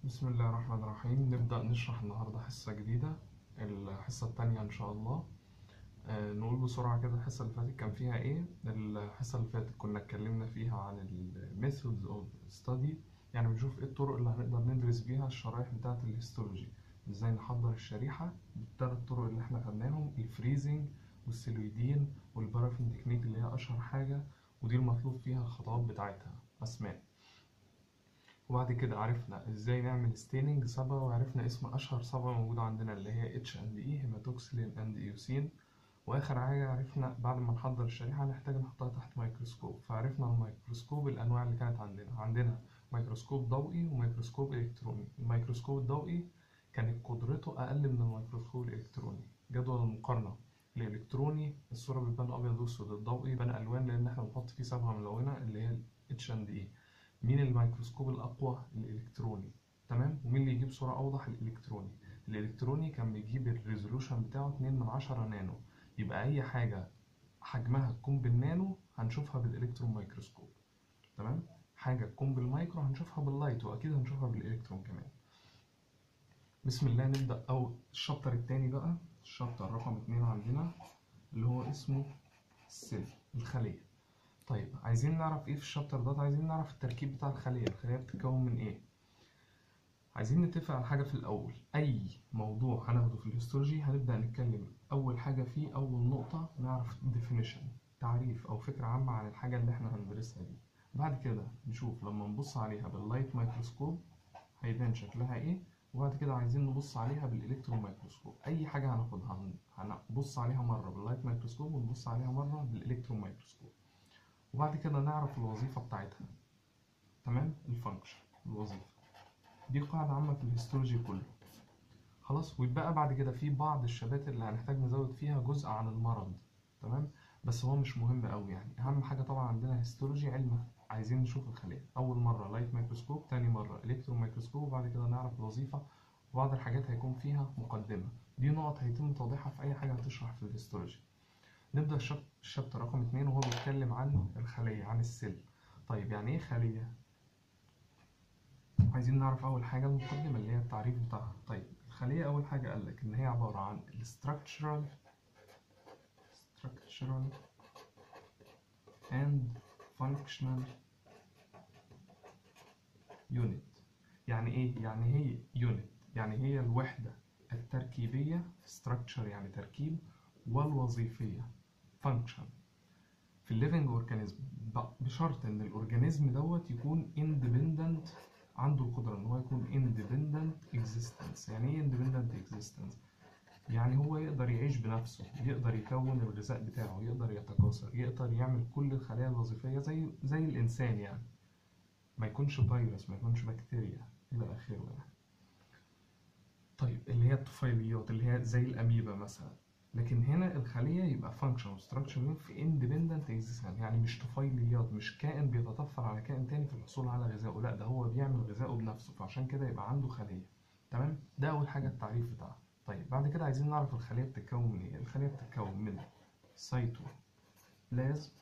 بسم الله الرحمن الرحيم نبدأ نشرح النهاردة حصة جديدة الحصة التانية إن شاء الله آه، نقول بسرعة كده الحصة اللي فاتت كان فيها إيه الحصة اللي فاتت كنا اتكلمنا فيها عن ال methods of study يعني بنشوف إيه الطرق اللي هنقدر ندرس بيها الشرايح بتاعة الهيستولوجي إزاي نحضر الشريحة بالتلات طرق اللي إحنا خدناهم الفريزنج والسيلويدين والبارافين تكنيك اللي هي أشهر حاجة ودي المطلوب فيها الخطوات بتاعتها أسماء وبعد كده عرفنا ازاي نعمل ستيننج صبغة وعرفنا اسم اشهر صبغة موجودة عندنا اللي هي اتش اند اي هيماتوكسلين اند ايوسين واخر حاجة عرفنا بعد ما نحضر الشريحة هنحتاج نحطها تحت ميكروسكوب فعرفنا الميكروسكوب الانواع اللي كانت عندنا عندنا ميكروسكوب ضوئي وميكروسكوب الكتروني الميكروسكوب الضوئي كانت قدرته اقل من الميكروسكوب الالكتروني جدول المقارنة الالكتروني الصورة بتبان ابيض واسود الضوئي بيبان الوان لان احنا بنحط فيه صبغة ملونة اللي هي اتش اند اي مين الميكروسكوب الأقوى الإلكتروني تمام ومين اللي يجيب صورة أوضح الإلكتروني الإلكتروني كان بيجيب الريزولوشن بتاعه 2 من 10 نانو يبقى أي حاجة حجمها تكون بالنانو هنشوفها بالإلكترون ميكروسكوب تمام حاجة تكون بالمايكرو هنشوفها باللايت وأكيد هنشوفها بالإلكترون كمان بسم الله نبدأ أول الشابتر التاني بقى الشابتر رقم اتنين عندنا اللي هو اسمه السيل الخلية طيب عايزين نعرف ايه في الشابتر ده عايزين نعرف التركيب بتاع الخلية الخلية بتتكون من ايه عايزين نتفق على حاجة في الأول أي موضوع هناخده في الهيستولوجي هنبدأ نتكلم أول حاجة فيه أول نقطة نعرف definition تعريف أو فكرة عامة عن الحاجة اللي احنا هندرسها دي بعد كده نشوف لما نبص عليها باللايت مايكروسكوب هيبان شكلها ايه وبعد كده عايزين نبص عليها بالإلكترون مايكروسكوب أي حاجة هناخدها هنبص عليها مرة باللايت مايكروسكوب ونبص عليها مرة بالإلكترون مايكروسكوب وبعد كده نعرف الوظيفة بتاعتها تمام الفانكشن الوظيفة دي قاعدة عامة في الهيستولوجي كله خلاص ويبقى بعد كده في بعض الشبات اللي هنحتاج نزود فيها جزء عن المرض تمام بس هو مش مهم قوي يعني اهم حاجة طبعا عندنا هيستولوجي علم عايزين نشوف الخلية اول مرة لايت مايكروسكوب تاني مرة الكترون مايكروسكوب وبعد كده نعرف الوظيفة وبعض الحاجات هيكون فيها مقدمة دي نقط هيتم توضيحها في اي حاجة هتشرح في الهيستولوجي نبدأ الشابتر رقم اتنين وهو بيتكلم عن الخلية عن السيل طيب يعني ايه خلية؟ عايزين نعرف أول حاجة المقدمة اللي هي التعريف بتاعها طيب الخلية أول حاجة قالك إن هي عبارة عن structural structural and functional unit يعني ايه؟ يعني هي unit يعني هي الوحدة التركيبية structure يعني تركيب والوظيفية function في الليفنج اورجانيزم بشرط ان الاورجانيزم دوت يكون independent عنده القدرة ان هو يكون independent existence يعني ايه independent existence يعني هو يقدر يعيش بنفسه يقدر يكون الغذاء بتاعه يقدر يتكاثر يقدر يعمل كل الخلايا الوظيفية زي زي الانسان يعني ما يكونش فيروس ما يكونش بكتيريا الى اخره يعني طيب اللي هي الطفيليات اللي هي زي الاميبا مثلا لكن هنا الخلية يبقى function structure في independent existence يعني مش طفيليات مش كائن بيتطفل على كائن تاني في الحصول على غذائه لا ده هو بيعمل غذائه بنفسه فعشان كده يبقى عنده خلية تمام ده أول حاجة التعريف بتاعها طيب بعد كده عايزين نعرف الخلية بتتكون من إيه الخلية بتتكون من سيتوبلازم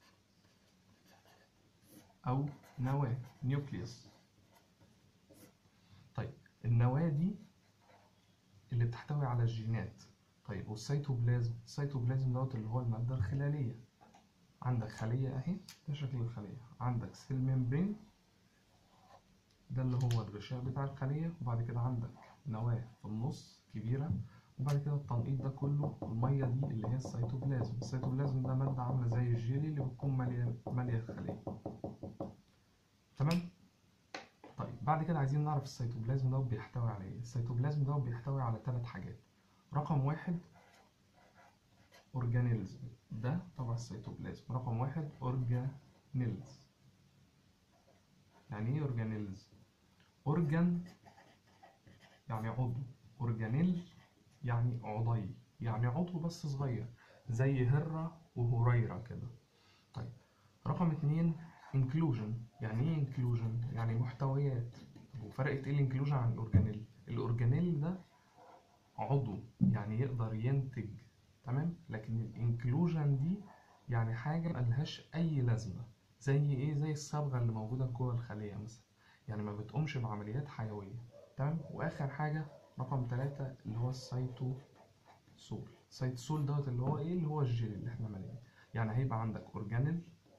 أو نواة نيوكليوس طيب النواة دي اللي بتحتوي على الجينات طيب والسيتوبلازم السيتوبلازم دوت اللي هو المادة الخلالية عندك خلية اهي ده شكل الخلية عندك سيل ميمبرين ده اللي هو الغشاء بتاع الخلية وبعد كده عندك نواة في النص كبيرة وبعد كده التنقيط ده كله المية دي اللي هي السيتوبلازم السيتوبلازم ده مادة عاملة زي الجيلي اللي بتكون مالية مالية الخلية تمام طيب بعد كده عايزين نعرف السيتوبلازم ده بيحتوي على ايه السيتوبلازم ده بيحتوي على ثلاث حاجات رقم واحد أورجانيلز ده طبعا السيتوبلازم رقم واحد أورجانيلز يعني إيه أورجانيلز؟ أورجان يعني عضو أورجانيل يعني عضي يعني عضو بس صغير زي هرة وهريرة كده طيب رقم اتنين inclusion يعني ايه inclusion؟ يعني محتويات وفرقت ايه الانكلوجن عن الأورجانيل؟ الأورجانيل ده عضو يعني يقدر ينتج تمام لكن الانكلوجن دي يعني حاجة ملهاش أي لازمة زي إيه زي الصبغة اللي موجودة جوه الخلية مثلا يعني ما بتقومش بعمليات حيويه تمام واخر حاجه رقم ثلاثة اللي هو السيتوسول السيتوسول دوت اللي هو ايه اللي هو الجيل اللي احنا مالينه يعني هيبقى عندك اورجانيل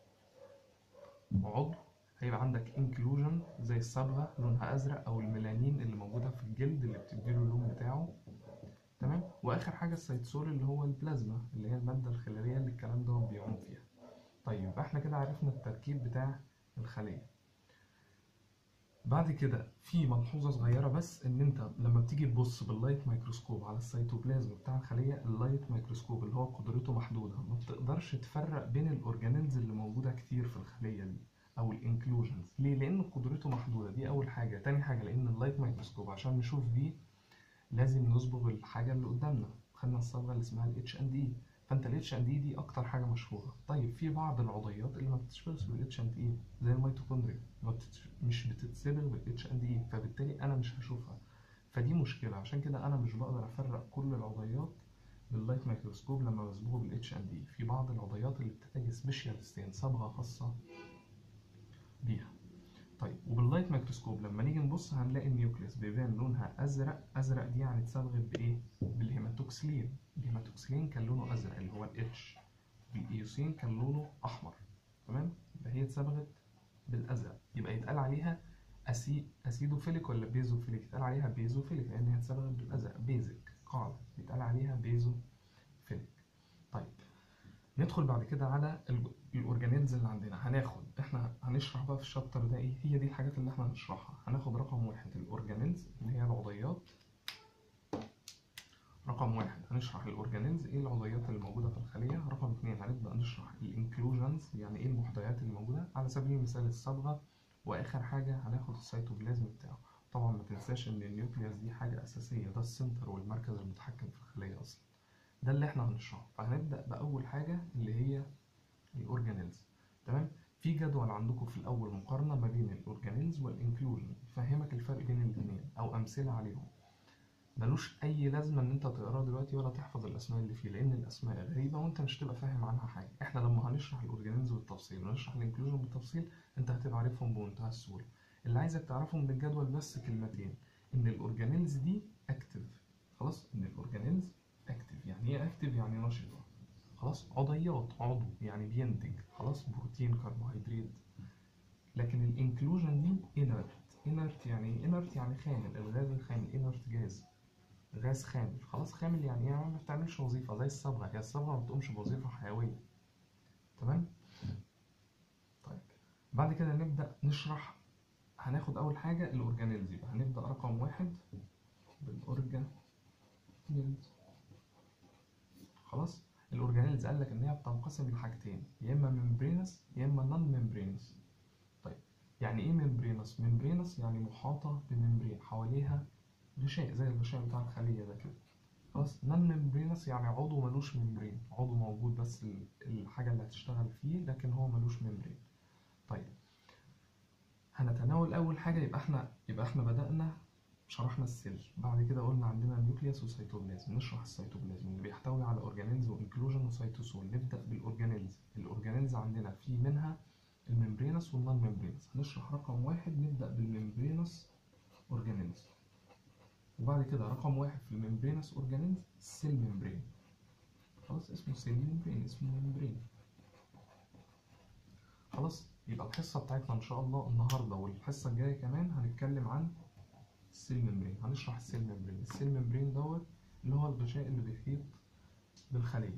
عضو هيبقى عندك انكلوجن زي الصبغه لونها ازرق او الميلانين اللي موجوده في الجلد اللي بتديله اللون بتاعه تمام واخر حاجه السيتوسول اللي هو البلازما اللي هي الماده الخلاليه اللي الكلام ده بيعوم فيها طيب يبقى احنا كده عرفنا التركيب بتاع الخليه بعد كده في ملحوظه صغيره بس ان انت لما بتيجي تبص باللايت ميكروسكوب على السيتوبلازم بتاع الخليه اللايت ميكروسكوب اللي هو قدرته محدوده ما بتقدرش تفرق بين الاورجانيلز اللي موجوده كتير في الخليه دي او الانكلوجنز ليه لان قدرته محدوده دي اول حاجه تاني حاجه لان اللايت ميكروسكوب عشان نشوف بيه لازم نصبغ الحاجه اللي قدامنا خدنا الصبغه اللي اسمها الاتش اند اي فانت الاتش اند اي دي اكتر حاجه مشهوره طيب في بعض العضيات اللي ما بتشتغلش بالاتش اند اي زي الميتوكوندريا ما بتتش... مش بتتصبغ بالاتش اند اي فبالتالي انا مش هشوفها فدي مشكله عشان كده انا مش بقدر افرق كل العضيات باللايت ميكروسكوب لما بصبغه بالاتش اند اي في بعض العضيات اللي بتحتاج سبيشال ستين صبغه خاصه بيها طيب وباللايت ميكروسكوب لما نيجي نبص هنلاقي النيوكليس بيبان لونها ازرق ازرق دي يعني اتصبغت بايه بالهيماتوكسلين الهيماتوكسلين كان لونه ازرق اللي هو الاتش والايوسين كان لونه احمر تمام يبقى هي اتصبغت بالازرق يبقى يتقال عليها أسي... اسيدوفيليك ولا بيزوفيليك يتقال عليها بيزوفيليك لان هي اتصبغت بالازرق بيزك قاعده يتقال عليها بيزوفيليك طيب ندخل بعد كده على الاورجانيلز اللي عندنا هناخد احنا هنشرح بقى في الشابتر ده ايه هي دي الحاجات اللي احنا هنشرحها هناخد رقم واحد الاورجانيلز اللي هي العضيات رقم واحد هنشرح الاورجانيلز ايه العضيات اللي موجوده في الخليه رقم اتنين هنبدا نشرح الانكلوجنز يعني ايه المحتويات اللي موجوده على سبيل المثال الصبغه واخر حاجه هناخد السيتوبلازم بتاعه طبعا ما تنساش ان النيوكليوس دي حاجه اساسيه ده السنتر والمركز المتحكم في الخليه اصلا ده اللي احنا هنشرحه فهنبدا باول حاجه اللي هي الاورجانيلز تمام في جدول عندكم في الاول مقارنه ما بين الاورجانيلز والانكلوجن يفهمك الفرق بين الاثنين او امثله عليهم ملوش اي لازمه ان انت تقراه دلوقتي ولا تحفظ الاسماء اللي فيه لان الاسماء غريبه وانت مش هتبقى فاهم عنها حاجه احنا لما هنشرح الاورجانيلز بالتفصيل ونشرح الانكلوجن بالتفصيل انت هتبقى عارفهم بمنتهى السهوله اللي عايزك تعرفه من الجدول بس كلمتين ان الاورجانيلز دي اكتف خلاص ان الاورجانيلز اكتف يعني ايه اكتف يعني نشطه خلاص عضيات عضو يعني بينتج خلاص بروتين كربوهيدرات لكن الانكلوجن دي انرت انرت يعني ايه انرت يعني خامل الغاز الخامل انرت جاز غاز خامل خلاص خامل يعني يعني ما بتعملش وظيفه زي الصبغه هي الصبغه ما بتقومش بوظيفه حيويه تمام طيب بعد كده نبدا نشرح هناخد اول حاجه الاورجانيلز يبقى هنبدا رقم واحد بالاورجانيلز خلاص الاورجانيلز قال لك ان هي بتنقسم لحاجتين يا اما ممبرينس يا اما نون ممبرينس طيب يعني ايه ممبرينس ممبرينس يعني محاطه بممبرين حواليها غشاء زي الغشاء بتاع الخليه ده كده خلاص نون ممبرينس يعني عضو ملوش ممبرين عضو موجود بس الحاجه اللي هتشتغل فيه لكن هو ملوش ممبرين طيب هنتناول اول حاجه يبقى احنا يبقى احنا بدانا شرحنا السيل بعد كده قلنا عندنا النيوكليوس وسيتوبلازم نشرح السيتوبلازم اللي بيحتوي على اورجانيلز وانكلوجن وسيتوسول نبدا بالاورجانيلز الاورجانيلز عندنا في منها الممبرينس والنون ممبرينس هنشرح رقم واحد نبدا بالممبرينس اورجانيلز وبعد كده رقم واحد في الممبرينس اورجانيلز السيل ممبرين خلاص اسمه سيل ممبرين اسمه ممبرين خلاص يبقى الحصه بتاعتنا ان شاء الله النهارده والحصه الجايه كمان هنتكلم عن السيل ممبرين هنشرح السيل ممبرين السيل ممبرين دوت اللي هو الغشاء اللي بيحيط بالخليه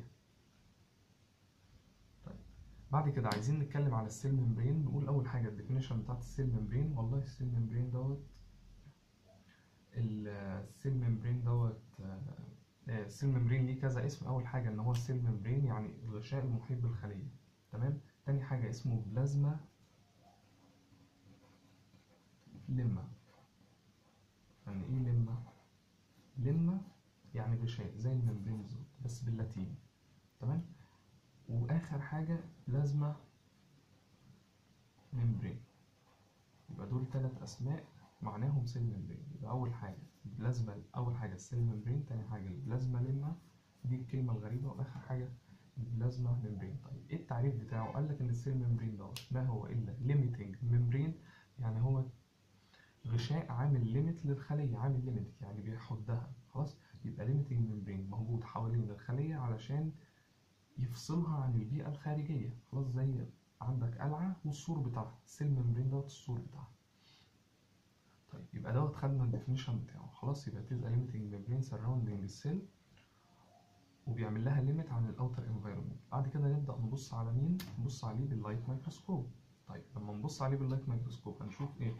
طيب بعد كده عايزين نتكلم على السيل ممبرين نقول اول حاجه الديفينيشن بتاعت السيل ممبرين والله السيل ممبرين دوت السيل ممبرين دوت السيل ممبرين ليه كذا اسم اول حاجه ان هو السيل ممبرين يعني الغشاء المحيط بالخليه تمام تاني حاجه اسمه بلازما لما يعني ايه لما لما يعني غشاء زي الممبرين بالظبط بس باللاتيني تمام واخر حاجه بلازما ممبرين يبقى دول ثلاث اسماء معناهم سيل ممبرين يبقى اول حاجه البلازما اول حاجه السيل ممبرين تاني حاجه البلازما لما دي الكلمه الغريبه واخر حاجه البلازما ممبرين طيب ايه التعريف بتاعه قال لك ان السيل ممبرين دوت ما هو الا ليميتنج ممبرين يعني هو غشاء عامل ليميت للخليه عامل ليميت يعني بيحدها خلاص يبقى ليميتنج ممبرين موجود حوالين الخليه علشان يفصلها عن البيئه الخارجيه خلاص زي عندك قلعه والسور بتاعها السيل ممبرين دوت السور بتاعها طيب يبقى دوت خدنا الديفينيشن بتاعه خلاص يبقى تبقى ليميتنج ممبرين سراوندنج السيل وبيعمل لها ليميت عن الاوتر انفايرمنت بعد كده نبدا نبص على مين نبص عليه باللايت مايكروسكوب طيب لما نبص عليه باللايت مايكروسكوب هنشوف ايه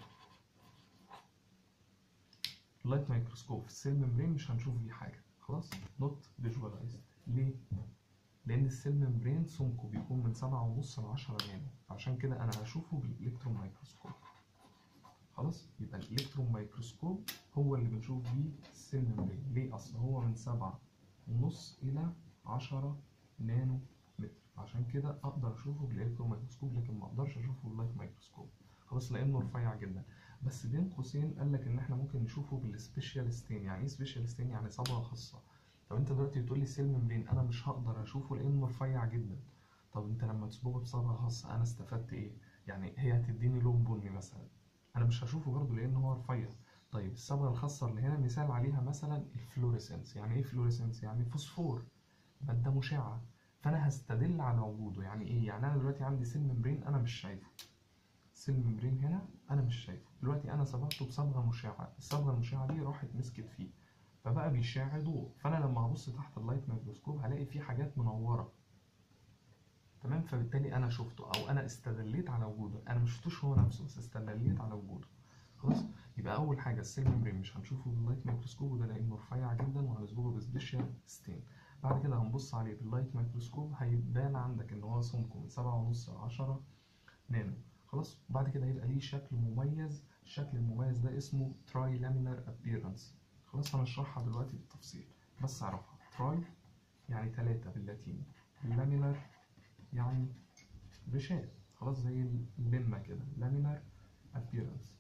اللايت مايكروسكوب في السيل ممبرين مش هنشوف فيه حاجه خلاص نوت فيجواليزد ليه لان السيل ممبرين سمكه بيكون من سبعة ونص لعشرة نانو عشان كده انا هشوفه بالالكترون مايكروسكوب خلاص يبقى الالكترون مايكروسكوب هو اللي بنشوف بيه السيل ممبرين ليه اصل هو من سبعة ونص الى عشرة نانو متر عشان كده اقدر اشوفه بالالكترون مايكروسكوب لكن ما اقدرش اشوفه باللايت مايكروسكوب خلاص لانه رفيع جدا بس بين قوسين قال لك ان احنا ممكن نشوفه بالسبيشال ستين يعني ايه سبيشال ستين يعني صبغه خاصه طب انت دلوقتي بتقول لي سيل ممبرين انا مش هقدر اشوفه لانه رفيع جدا طب انت لما تصبغه بصبغه خاصه انا استفدت ايه يعني هي هتديني لون بني مثلا انا مش هشوفه برضه لان هو رفيع طيب الصبغه الخاصه اللي هنا مثال عليها مثلا الفلوريسنس يعني ايه فلوريسنس يعني فوسفور ماده مشعه فانا هستدل على وجوده يعني ايه يعني انا دلوقتي عندي سيل ممبرين انا مش شايفه سيل ممبرين هنا انا مش شايفه دلوقتي انا صبغته بصبغه مشعه الصبغه المشعه دي راحت مسكت فيه فبقى بيشع ضوء فانا لما هبص تحت اللايت مايكروسكوب هلاقي فيه حاجات منوره تمام فبالتالي انا شفته او انا استدليت على وجوده انا ما شفتوش هو نفسه بس استدليت على وجوده خلاص يبقى اول حاجه السيل ممبرين مش هنشوفه باللايت مايكروسكوب وده لانه رفيع جدا وهنصبغه بسبيشال ستين بعد كده هنبص عليه باللايت مايكروسكوب هيبان عندك ان هو سمكه من سبعة ونص لعشرة نانو خلاص وبعد كده هيبقى ليه شكل مميز الشكل المميز ده اسمه تراي لامينار ابيرنس خلاص هنشرحها دلوقتي بالتفصيل بس اعرفها تراي يعني ثلاثة باللاتيني لامينار يعني غشاء خلاص زي اللمة كده لامينار ابيرنس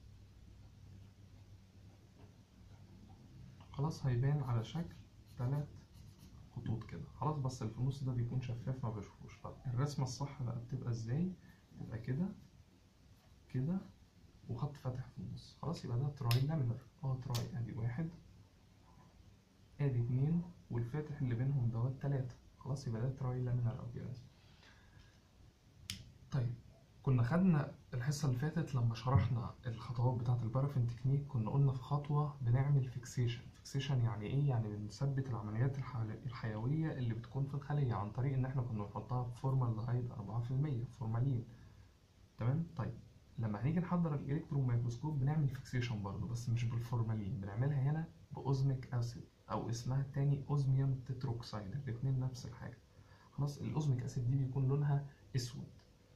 خلاص هيبان على شكل ثلاث خطوط كده خلاص بس اللي في النص ده بيكون شفاف ما بشوفوش طب الرسمة الصح بقى بتبقى ازاي تبقى كده كده وخط فاتح في النص خلاص يبقى ده تراي لامينر اه تراي ادي واحد ادي اتنين والفاتح اللي بينهم دوت تلاتة خلاص يبقى ده تراي لامينر ابيرنس طيب كنا خدنا الحصة اللي فاتت لما شرحنا الخطوات بتاعة البارافين تكنيك كنا قلنا في خطوة بنعمل فيكسيشن فيكسيشن يعني ايه يعني بنثبت العمليات الحيوية اللي بتكون في الخلية عن طريق ان احنا كنا بنحطها في فورمالدهايد 4% فورمالين تمام طيب لما هنيجي نحضر الالكترون مايكروسكوب بنعمل فيكسيشن برضه بس مش بالفورمالين بنعملها هنا باوزميك اسيد او اسمها التاني اوزميوم تتروكسيد الاتنين نفس الحاجه خلاص الاوزميك اسيد دي بيكون لونها اسود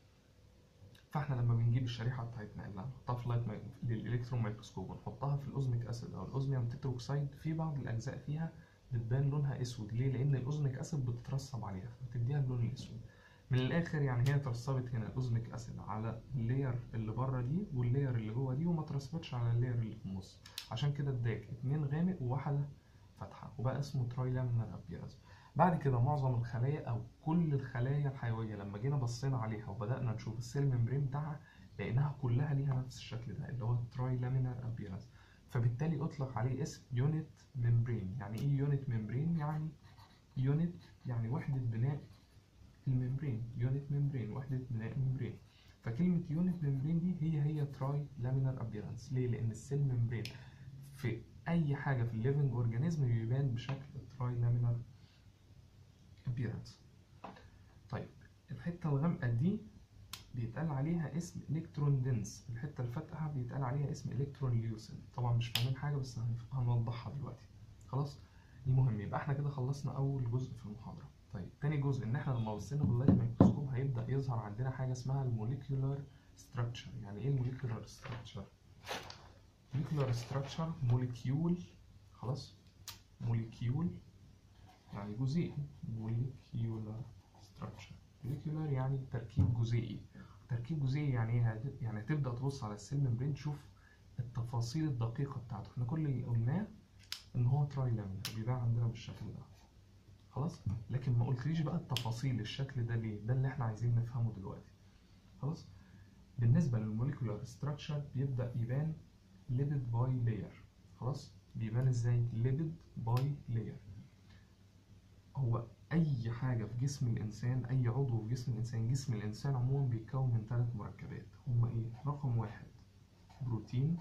فاحنا لما بنجيب الشريحه بتاعتنا اللي هنحطها في لايت ماي... للالكترون مايكروسكوب ونحطها في الاوزميك اسيد او الاوزميوم تتروكسيد في بعض الاجزاء فيها بتبان لونها اسود ليه لان الاوزميك اسيد بتترسب عليها فبتديها اللون الاسود من الاخر يعني هي اترسبت هنا الاوزميك اسيد على اللاير اللي بره دي واللاير اللي جوه دي وما اترسبتش على اللاير اللي في النص عشان كده اداك اتنين غامق وواحده فاتحه وبقى اسمه تراي لامينار ابيرنس بعد كده معظم الخلايا او كل الخلايا الحيويه لما جينا بصينا عليها وبدانا نشوف السيل ممبرين بتاعها لقيناها كلها ليها نفس الشكل ده اللي هو تراي لامينار ابيرنس فبالتالي اطلق عليه اسم يونت ممبرين يعني ايه يونت ممبرين يعني يونت يعني وحده بناء الممبرين يونت ممبرين وحده بناء الممبرين فكلمه يونت ممبرين دي هي هي تراي لامينار ابيرنس ليه لان السيل ممبرين في اي حاجه في الليفنج اورجانيزم بيبان بشكل تراي لامينار appearance طيب الحته الغامقه دي بيتقال عليها اسم الكترون دنس الحته الفاتحه بيتقال عليها اسم الكترون ليوسن طبعا مش فاهمين حاجه بس هنوضحها دلوقتي خلاص دي مهم يبقى احنا كده خلصنا اول جزء في المحاضره طيب تاني جزء ان احنا لما بصينا باللايت مايكروسكوب هيبدا يظهر عندنا حاجه اسمها الموليكيولار ستراكشر يعني ايه الموليكيولار ستراكشر موليكيولار ستراكشر موليكيول خلاص موليكيول يعني جزيئي molecular structure molecular يعني تركيب جزيئي تركيب جزيئي يعني ايه يعني هتبدا تبص على السيل ممبرين تشوف التفاصيل الدقيقه بتاعته احنا كل اللي قلناه ان هو تراي لامينر بيبان عندنا بالشكل ده خلاص لكن ما قلتليش بقى التفاصيل الشكل ده ليه ده اللي احنا عايزين نفهمه دلوقتي خلاص بالنسبه للموليكولار ستراكشر بيبدا يبان ليبيد باي لاير خلاص بيبان ازاي ليبيد باي لاير هو اي حاجه في جسم الانسان اي عضو في جسم الانسان جسم الانسان عموما بيتكون من ثلاث مركبات هما ايه رقم واحد بروتين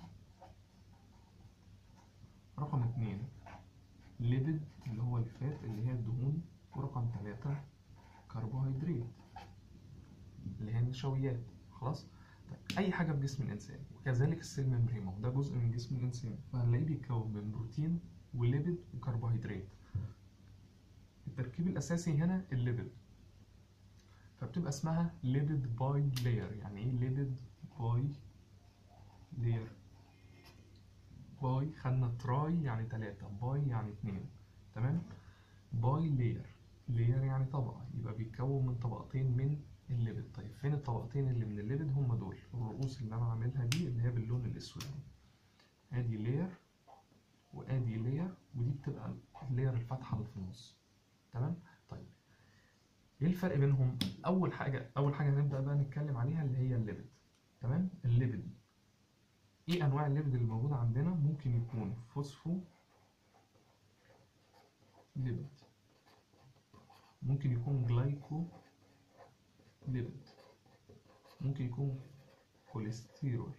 رقم اتنين ليبيد اللي هو الفات اللي هي الدهون ورقم ثلاثة كربوهيدرات اللي هي النشويات خلاص طيب اي حاجه في جسم الانسان وكذلك السيل ممبرين ما هو ده جزء من جسم الانسان فهنلاقيه بيتكون من بروتين وليبيد وكربوهيدرات التركيب الاساسي هنا الليبيد فبتبقى اسمها ليبيد باي لاير يعني ايه ليبيد باي لاير باي خدنا تراي يعني تلاتة باي يعني اتنين تمام باي لاير لاير يعني طبقة يبقى بيتكون من طبقتين من الليبيد طيب فين الطبقتين اللي من الليبيد هم دول الرؤوس اللي انا عاملها دي اللي هي باللون الاسود دي ادي لاير وادي لاير ودي بتبقى اللاير الفاتحه اللي في النص تمام طيب ايه الفرق بينهم اول حاجه اول حاجه هنبدا بقى نتكلم عليها اللي هي الليبيد تمام الليبيد ايه انواع الليبيد اللي موجوده عندنا ممكن يكون فوسفو ليبيد ممكن يكون جلايكو ليبيد ممكن يكون كوليسترول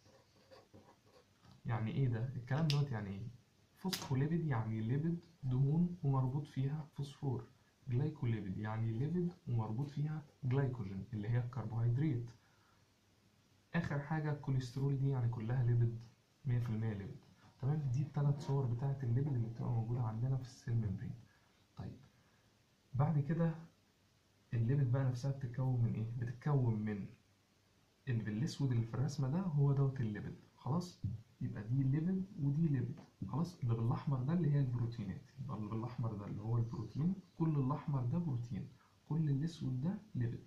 يعني ايه ده الكلام دوت يعني ايه فوسفوليبيد يعني ليبيد دهون ومربوط فيها فوسفور جلايكوليبيد يعني ليبيد ومربوط فيها جلايكوجين اللي هي الكربوهيدرات اخر حاجه الكوليسترول دي يعني كلها ليبيد 100% ليبيد تمام دي الثلاث صور بتاعه الليبيد اللي بتبقى موجوده عندنا في السيل ممبرين طيب بعد كده الليبيد بقى نفسها بتتكون من ايه بتتكون من اللي بالاسود اللي في الرسمه ده هو دوت الليبيد خلاص يبقى دي ليبيد ودي ليبيد خلاص اللي بالاحمر ده اللي هي البروتينات يبقى اللي بالاحمر ده اللي هو البروتين كل الاحمر ده بروتين كل الاسود ده ليبيد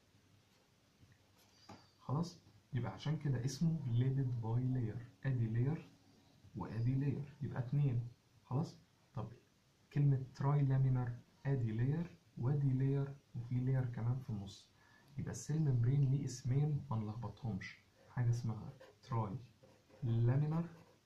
خلاص يبقى عشان كده اسمه ليبيد باي لاير ادي لاير وادي لاير يبقى اتنين خلاص طب كلمة تراي لامينر ادي لاير وادي لاير وفي لاير كمان في النص يبقى السيل ممبرين ليه اسمين ما نلخبطهمش حاجة اسمها تراي لامينر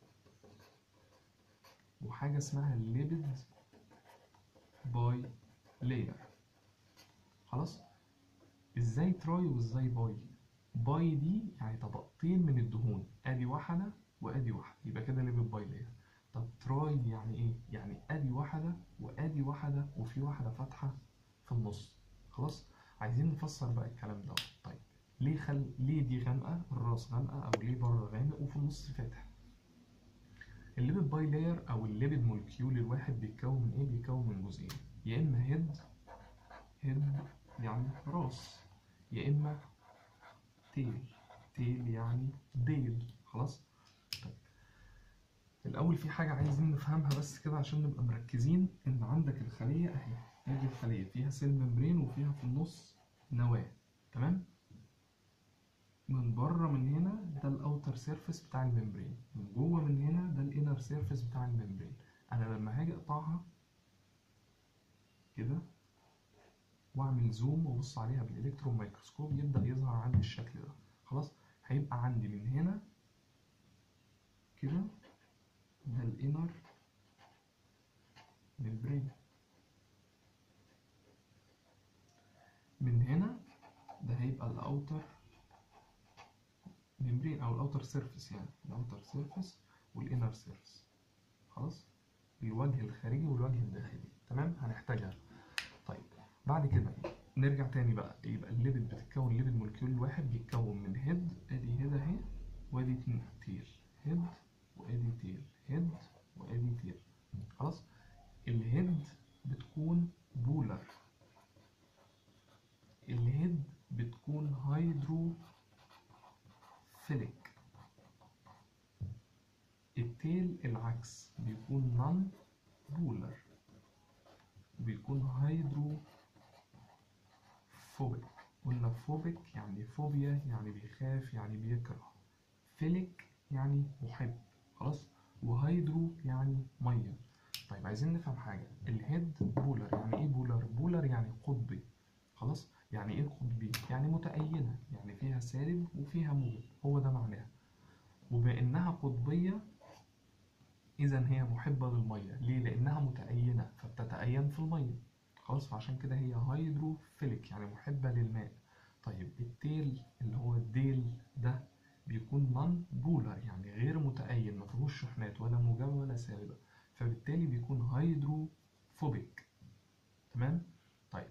وحاجة اسمها ليبيد باي لاير خلاص ازاي تراي وازاي باي باي دي يعني طبقتين من الدهون ادي واحدة وادي واحدة يبقى كده ليبيد باي لاير طب تراي يعني ايه يعني ادي واحدة وادي واحدة وفي واحدة فاتحة في النص خلاص عايزين نفسر بقى الكلام ده طيب ليه خل... ليه دي غامقة الراس غامقة او ليه بره غامق وفي النص فاتح الليبيد باي لاير او الليبيد مولكيول الواحد بيتكون من ايه بيتكون من جزئين يا اما هيد هيد يعني راس يا اما تيل تيل يعني ديل خلاص طيب الاول في حاجه عايزين نفهمها بس كده عشان نبقى مركزين ان عندك الخليه اهي ادي الخليه فيها سيل ممبرين وفيها في النص نواه تمام من بره من هنا ده الاوتر سيرفيس بتاع الممبرين من جوه من هنا ده الانر سيرفيس بتاع الممبرين انا لما هاجي اقطعها كده واعمل زوم وابص عليها بالالكترون مايكروسكوب يبدا يظهر عندي الشكل ده خلاص هيبقى عندي من هنا كده ده الانر ممبرين من هنا ده هيبقى الاوتر ممبرين او الاوتر سيرفيس يعني الاوتر سيرفيس والانر سيرفيس خلاص الوجه الخارجي والوجه الداخلي تمام هنحتاجها طيب بعد كده نرجع تاني بقى يبقى الليبيد بتتكون الليبيد مولكيول الواحد بيتكون من هيد ادي هيد اهي وادي تيل هيد وادي تيل هيد وادي تيل خلاص الهيد بتكون بولر الهيد بتكون هيدرو فيليك التيل العكس بيكون نون بولر بيكون هيدرو فوبيك قلنا فوبيك يعني فوبيا يعني بيخاف يعني بيكره فيليك يعني محب خلاص وهيدرو يعني ميه طيب عايزين نفهم حاجه الهيد بولر يعني ايه بولر بولر يعني قطبي خلاص يعني ايه قطبي يعني متأينة يعني فيها سالب وفيها موجب هو ده معناها وبما انها قطبية اذا هي محبه للميه ليه لانها متأينه فبتتأين في الميه خلاص فعشان كده هي هيدروفيليك يعني محبه للماء طيب التيل اللي هو الديل ده بيكون نون بولر يعني غير متأين ما فيهوش شحنات ولا موجبه ولا سالبه فبالتالي بيكون هيدروفوبيك تمام طيب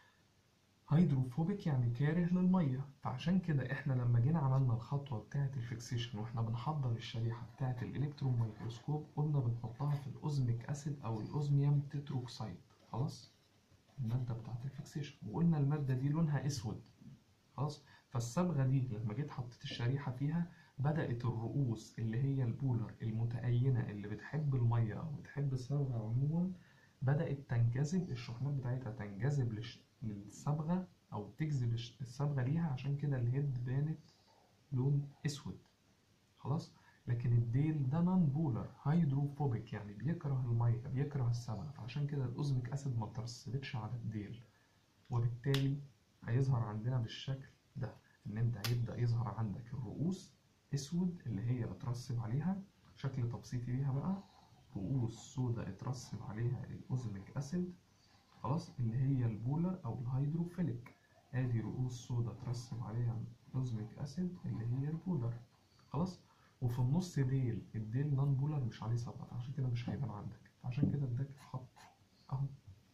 هيدروفوبيك يعني كاره للميه فعشان كده احنا لما جينا عملنا الخطوه بتاعه الفيكسيشن واحنا بنحضر الشريحه بتاعه الالكترون ميكروسكوب قلنا بنحطها في الاوزميك اسيد او الاوزميوم تتروكسيد خلاص الماده بتاعه الفيكسيشن وقلنا الماده دي لونها اسود خلاص فالصبغه دي لما جيت حطيت الشريحه فيها بدات الرؤوس اللي هي البولر المتأينه اللي بتحب الميه او بتحب الصبغه عموما بدأت تنجذب الشحنات بتاعتها تنجذب لش... للصبغة أو تجذب الش- الصبغة ليها عشان كده الهيد بانت لون أسود خلاص لكن الديل ده نون بولر هيدروفوبيك يعني بيكره المية بيكره الصبغة فعشان كده الأوزميك أسيد ما ترسبتش على الديل وبالتالي هيظهر عندنا بالشكل ده إن أنت هيبدأ يظهر عندك الرؤوس أسود اللي هي اترسب عليها شكل تبسيطي ليها بقى رؤوس سوداء اترسب عليها الأوزميك أسيد خلاص اللي هي البولر أو الهيدروفيليك ادي رؤوس سوداء اترسب عليها الأوزميك أسيد اللي هي البولر خلاص وفي النص ديل الديل نون بولر مش عليه صبغة عشان كده مش هيبان عندك عشان كده اداك اتحط اهو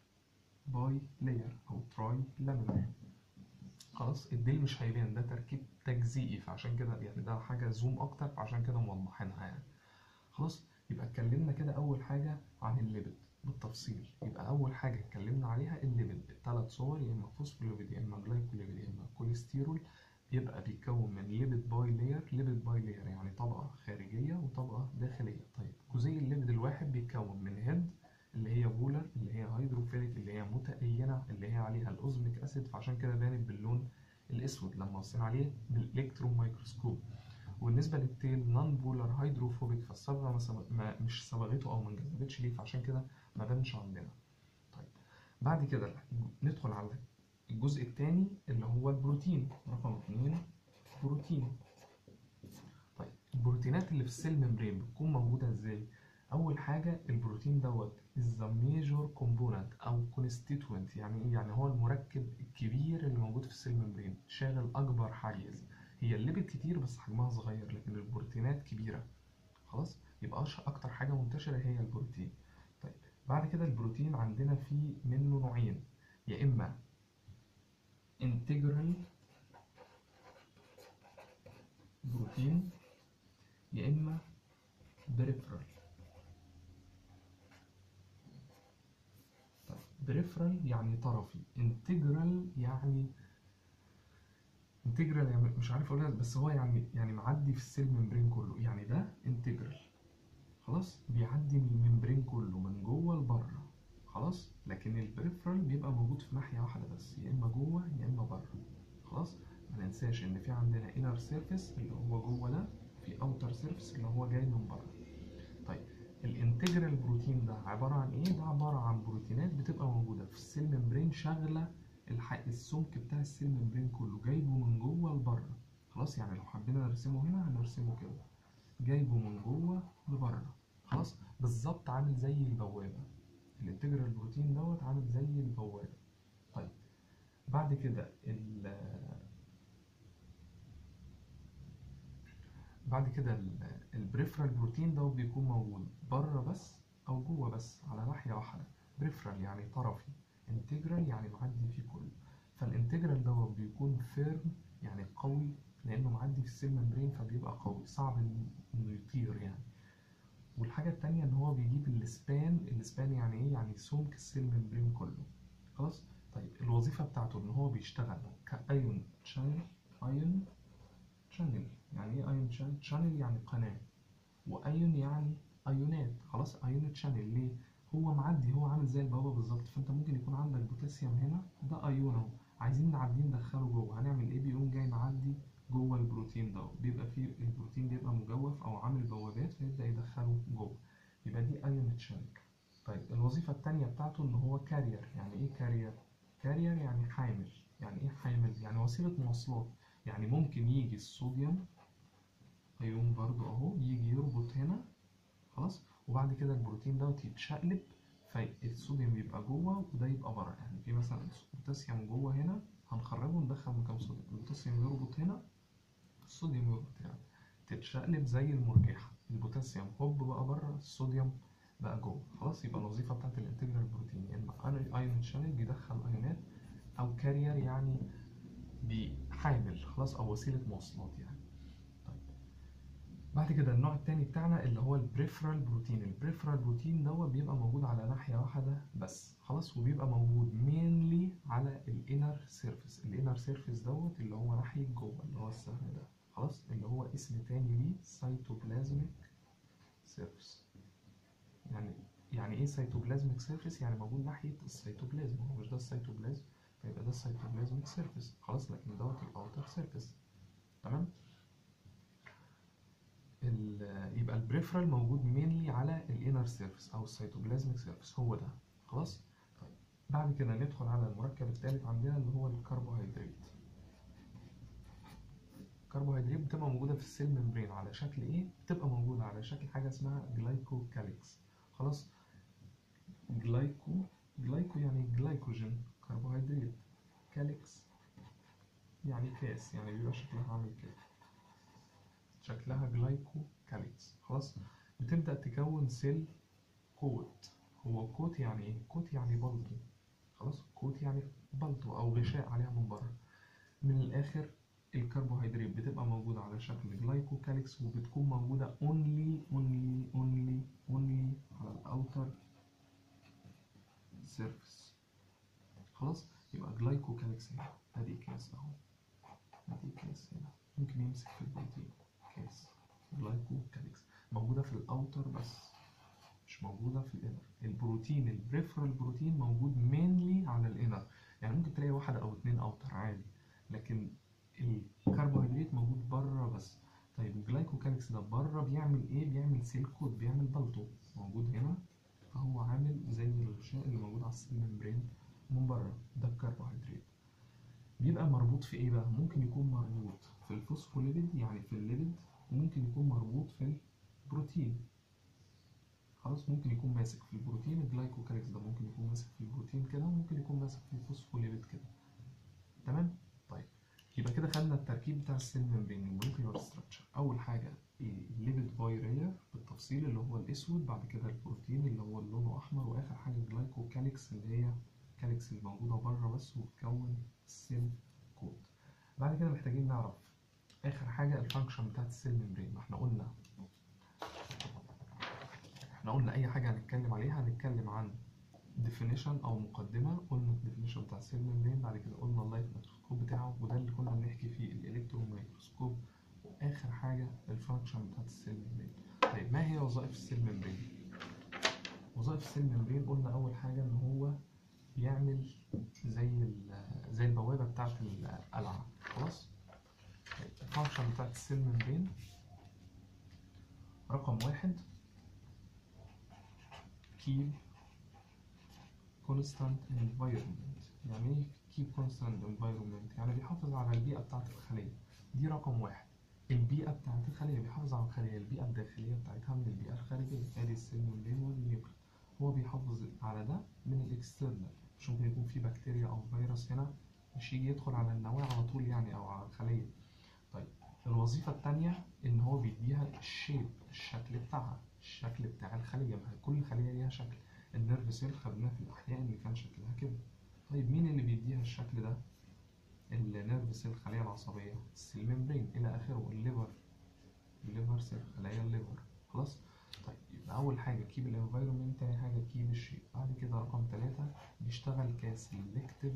باي لاير او تراي لامينر خلاص الديل مش هيبان ده تركيب تجزئي فعشان كده يعني ده حاجة زوم أكتر فعشان كده موضحينها يعني خلاص يبقى اتكلمنا كده أول حاجة عن الليبيد بالتفصيل يبقى أول حاجة اتكلمنا عليها الليبيد الثلاث صور يا إما فوسفوليبيد يا إما جلايكوليبيد يا إما كوليسترول يبقى بيتكون من ليبيد باي لاير ليبيد باي لاير يعني طبقة خارجية وطبقة داخلية طيب جزيء الليبيد الواحد بيتكون من هيد اللي هي بولر اللي هي هيدروفيليك اللي هي متأينة اللي هي عليها الأوزميك أسيد فعشان كده بانت باللون الأسود لما بصينا عليه بالإلكترون مايكروسكوب وبالنسبة للتيل نون بولر هيدروفوبيك فالصبغة ما, سبق ما مش صبغته أو ما انجذبتش ليه فعشان كده ما بانش عندنا طيب بعد كده ندخل على الجزء الثاني اللي هو البروتين رقم اتنين بروتين طيب البروتينات اللي في السيل ممبرين بتكون موجودة ازاي؟ أول حاجة البروتين دوت is the major component أو constituent يعني إيه؟ يعني هو المركب الكبير اللي موجود في السيل ممبرين شاغل أكبر حيز هي الليبيد كتير بس حجمها صغير لكن البروتينات كبيرة خلاص يبقى أشهر أكتر حاجة منتشرة هي البروتين طيب بعد كده البروتين عندنا فيه منه نوعين يا إما integral بروتين يا إما peripheral طيب peripheral يعني طرفي integral يعني integral يعني مش عارف اقولها بس هو يعني يعني معدي في السيل ممبرين كله يعني ده integral خلاص بيعدي من الممبرين كله من جوه لبره خلاص لكن البريفرال بيبقى موجود في ناحيه واحده بس يا اما جوه يا اما بره خلاص ما ننساش ان في عندنا inner surface اللي هو جوه ده في outer surface اللي هو جاي من بره طيب الانتجرال بروتين ده عباره عن ايه ده عباره عن بروتينات بتبقى موجوده في السيل ممبرين شاغله الح... السمك بتاع السيل ممبرين كله جايبه من جوه لبره خلاص يعني لو حبينا نرسمه هنا هنرسمه كده جايبه من جوه لبره خلاص بالظبط عامل زي البوابه الانتجرال بروتين دوت عامل زي البوابه طيب بعد كده ال بعد كده البريفرال بروتين ده بيكون موجود بره بس او جوه بس على ناحيه واحده بريفرال يعني طرفي انتجرال يعني معدي فيه كله فالانتجرال دوت بيكون فيرم يعني قوي لانه معدي في السيل ممبرين فبيبقى قوي صعب انه يطير يعني والحاجه التانية ان هو بيجيب السبان السبان يعني ايه يعني سمك السيل ممبرين كله خلاص طيب الوظيفه بتاعته ان هو بيشتغل كايون شانل ايون شانل يعني ايه ايون شانل شانل يعني قناه وايون يعني ايونات خلاص ايونت شانل ليه هو معدي هو عامل زي البوابه بالظبط فانت ممكن يكون عندك بوتاسيوم هنا ده ايون اهو عايزين نعديه ندخله جوه هنعمل ايه بيقوم جاي معدي جوه البروتين ده بيبقى فيه البروتين بيبقى مجوف او عامل بوابات فيبدا يدخله جوه يبقى دي ايون شانل طيب الوظيفه الثانيه بتاعته ان هو كارير يعني ايه كارير كارير يعني حامل يعني ايه حامل يعني وسيله مواصلات يعني ممكن يجي الصوديوم ايون برضو اهو يجي يربط هنا خلاص وبعد كده البروتين دوت يتشقلب فالصوديوم يبقى جوه وده يبقى بره يعني في مثلا بوتاسيوم جوه هنا هنخرجه ندخل مكان صوديوم البوتاسيوم يربط هنا الصوديوم يربط هنا تتشقلب زي المرجحة البوتاسيوم هوب بقى بره الصوديوم بقى جوه خلاص يبقى الوظيفة بتاعت الانتجرال بروتين يا اما ايون شانل بيدخل ايونات او كارير يعني بحامل خلاص او وسيلة مواصلات يعني طيب بعد كده النوع التاني بتاعنا اللي هو البريفرال بروتين البريفرال بروتين دوت بيبقى موجود على ناحية واحدة بس خلاص وبيبقى موجود مينلي على الانر سيرفيس الانر سيرفيس دوت اللي هو ناحية جوه اللي هو السهم ده خلاص اللي هو اسم تاني ليه سيتوبلازميك سيرفيس يعني يعني ايه سيتوبلازميك سيرفيس يعني موجود ناحية السيتوبلازم هو مش ده السيتوبلازم فيبقى ده السيتوبلازميك سيرفيس خلاص لكن دوت الاوتر سيرفيس تمام يبقى البريفرال موجود مينلي على الانر سيرفيس او السيتوبلازميك سيرفيس هو ده خلاص طيب بعد كده ندخل على المركب الثالث عندنا اللي هو الكربوهيدرات الكربوهيدرات بتبقى موجودة في السيل ممبرين على شكل ايه؟ بتبقى موجودة على شكل حاجة اسمها جلايكوكاليكس خلاص جلايكو جلايكو يعني جلايكوجين كربوهيدرات كاليكس يعني كاس يعني بيبقى شكلها عامل كده شكلها جلايكو كاليكس خلاص بتبدأ تكون سيل كوت هو كوت يعني ايه؟ كوت يعني بلطو خلاص كوت يعني بلطو او غشاء عليها من بره من الاخر الكربوهيدرات بتبقى موجودة على شكل جلايكوكاليكس وبتكون موجودة only only only only على الأوتر سيرفيس خلاص يبقى جلايكوكاليكس هنا ادي كاس اهو ادي كاس هنا ممكن يمسك في البروتين كاس جلايكوكاليكس موجودة في الأوتر بس مش موجودة في الانر البروتين البريفرال بروتين موجود مينلي على الانر يعني ممكن تلاقي واحدة أو اتنين أوتر عادي لكن الكربوهيدرات موجود بره بس طيب الجلايكوكاليكس ده بره بيعمل ايه بيعمل سيل كود بيعمل بلطو موجود هنا فهو عامل زي الغشاء اللي موجود على السيل ممبرين من بره ده الكربوهيدرات بيبقى مربوط في ايه بقى ممكن يكون مربوط في الفوسفوليبيد يعني في الليبيد وممكن يكون مربوط في البروتين خلاص ممكن يكون ماسك في البروتين الجلايكوكاليكس ده ممكن يكون ماسك في البروتين كده وممكن يكون ماسك في الفوسفوليبيد كده تمام طيب يبقى كده خدنا التركيب بتاع السيل ممبرين المولكيولار ستراكشر اول حاجه الليبيد بايرير بالتفصيل اللي هو الاسود بعد كده البروتين اللي هو لونه احمر واخر حاجه الجلايكوكاليكس اللي هي الكاليكس اللي موجوده بره بس وبتكون السيل كود بعد كده محتاجين نعرف اخر حاجه الفانكشن بتاعت السيل ممبرين ما احنا قلنا احنا قلنا اي حاجه هنتكلم عليها هنتكلم عن definition او مقدمه قلنا الديفينيشن بتاع السيل ممبرين بعد كده قلنا اللايت ميكروسكوب بتاعه وده اللي كنا بنحكي فيه الالكترون ميكروسكوب واخر حاجه الفانكشن بتاعت السيل ممبرين طيب ما هي وظائف السيل ممبرين وظائف السيل ممبرين قلنا اول حاجه ان هو بيعمل زي زي البوابه بتاعت القلعه خلاص طيب الفانكشن بتاعت السيل ممبرين رقم واحد keep constant environment يعني ايه keep constant environment يعني بيحافظ على البيئة بتاعة الخلية دي رقم واحد البيئة بتاعة الخلية بيحافظ على الخلية البيئة الداخلية بتاعتها من البيئة الخارجية ادي السيل ممبرين والنيوكليس هو بيحافظ على ده من الاكسترنال مش ممكن يكون في بكتيريا او فيروس هنا مش يجي يدخل على النواة على طول يعني او على الخلية طيب الوظيفة التانية ان هو بيديها الشيب الشكل بتاعها الشكل بتاع الخلية ما كل خلية ليها شكل النيرف سيل خدناه في الأحياء إن كان شكلها كده طيب مين اللي بيديها الشكل ده؟ النيرف سيل الخلية العصبية السيل ممبرين إلى آخره الليفر الليفر سيل خلايا الليفر خلاص؟ طيب يبقى أول حاجة كيب الانفايرمنت تاني حاجة كيب الشيب بعد كده رقم ثلاثة بيشتغل كسلكتيف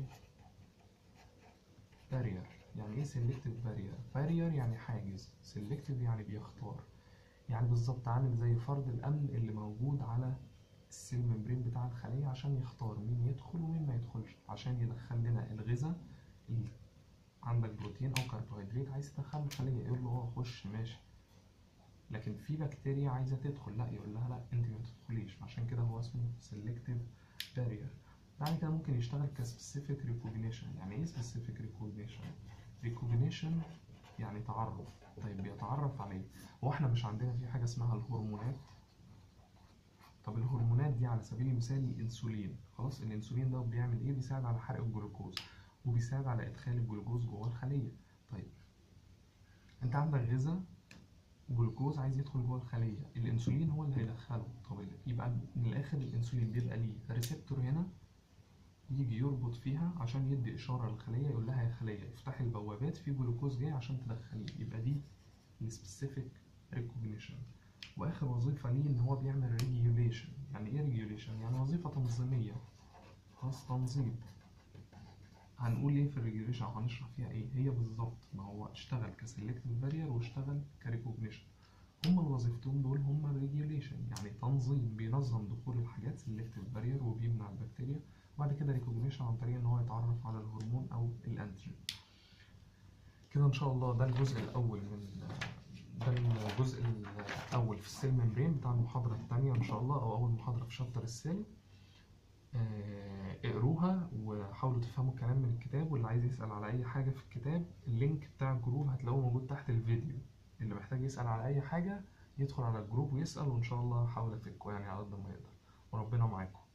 بارير يعني إيه سلكتيف بارير؟ بارير يعني حاجز سلكتيف يعني بيختار يعني بالظبط عامل زي فرد الأمن اللي موجود على السيل ممبرين بتاع الخلية عشان يختار مين يدخل ومين ما يدخلش عشان يدخل لنا الغذاء اللي عندك بروتين أو كربوهيدرات عايز تدخله الخلية يقول له اه خش ماشي لكن في بكتيريا عايزة تدخل لا يقول لها لا انت ما تدخليش عشان كده هو اسمه selective barrier بعد كده ممكن يشتغل كسبيسيفيك recognition يعني ايه specific recognition recognition يعني تعرف طيب بيتعرف عليه هو احنا مش عندنا في حاجة اسمها الهرمونات طب الهرمونات دي على سبيل المثال الانسولين خلاص الانسولين ده بيعمل ايه بيساعد على حرق الجلوكوز وبيساعد على ادخال الجلوكوز جوه الخليه طيب انت عندك غذاء جلوكوز عايز يدخل جوه الخليه الانسولين هو اللي هيدخله طب يبقى من الاخر الانسولين بيبقى ليه ريسبتور هنا يجي يربط فيها عشان يدي اشاره للخليه يقول لها يا خليه افتحي البوابات في جلوكوز جاي عشان تدخليه يبقى دي السبيسيفيك ريكوجنيشن واخر وظيفه ليه ان هو بيعمل ريجيوليشن يعني ايه ريجيوليشن يعني وظيفه تنظيميه خلاص تنظيم هنقول ايه في الريجيوليشن او هنشرح فيها ايه هي بالظبط ما هو اشتغل كسلكتيف بارير واشتغل كريكوجنيشن هما الوظيفتين دول هما الريجيوليشن يعني تنظيم بينظم دخول الحاجات سلكتيف بارير وبيمنع البكتيريا وبعد كده ريكوجنيشن عن طريق ان هو يتعرف على الهرمون او الانتيجين كده ان شاء الله ده الجزء الاول من ده الجزء الاول في السيل ممبرين بتاع المحاضره الثانيه ان شاء الله او اول محاضره في شابتر السيل آه، اقروها وحاولوا تفهموا الكلام من الكتاب واللي عايز يسأل على أي حاجة في الكتاب اللينك بتاع الجروب هتلاقوه موجود تحت الفيديو اللي محتاج يسأل على أي حاجة يدخل على الجروب ويسأل وإن شاء الله هحاول أفيدكم يعني على قد ما يقدر وربنا معاكم